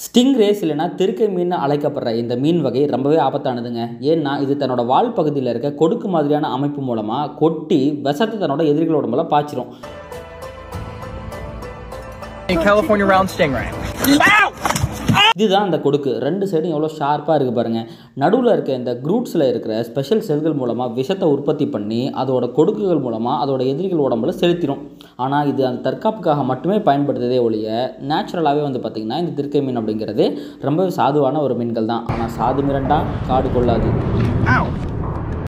Sting race இல்லைனா திருக்கை மீன் அழைக்கப்படுற இந்த மீன் வகை ரொம்பவே ஆபத்தானதுங்க ஏன்னா இது தன்னோட வால் பகுதியில் இருக்க கொடுக்கு மாதிரியான அமைப்பு மூலமாக கொட்டி விஷத்தை தன்னோட எதிரிகளோட மேலே பாய்ச்சிரும் A California round stingray. இதுதான் அந்த கொடுக்கு ரெண்டு சைடும் எவ்வளோ ஷார்ப்பாக இருக்குது பாருங்கள் நடுவில் இருக்க இந்த குரூட்ஸில் இருக்கிற ஸ்பெஷல் செல்கள் மூலமாக விஷத்தை உற்பத்தி பண்ணி அதோட கொடுக்குகள் மூலமாக அதோட எதிரிகள் உடம்புல செலுத்திடும் ஆனால் இது அந்த தற்காப்புக்காக மட்டுமே பயன்படுத்துதே ஒழிய நேச்சுரலாகவே வந்து பார்த்திங்கன்னா இந்த திருக்கை மீன் அப்படிங்கிறது ரொம்பவே சாதுவான ஒரு மீன்கள் தான் ஆனால் சாது மிரண்டா காடு கொள்ளாது Ow!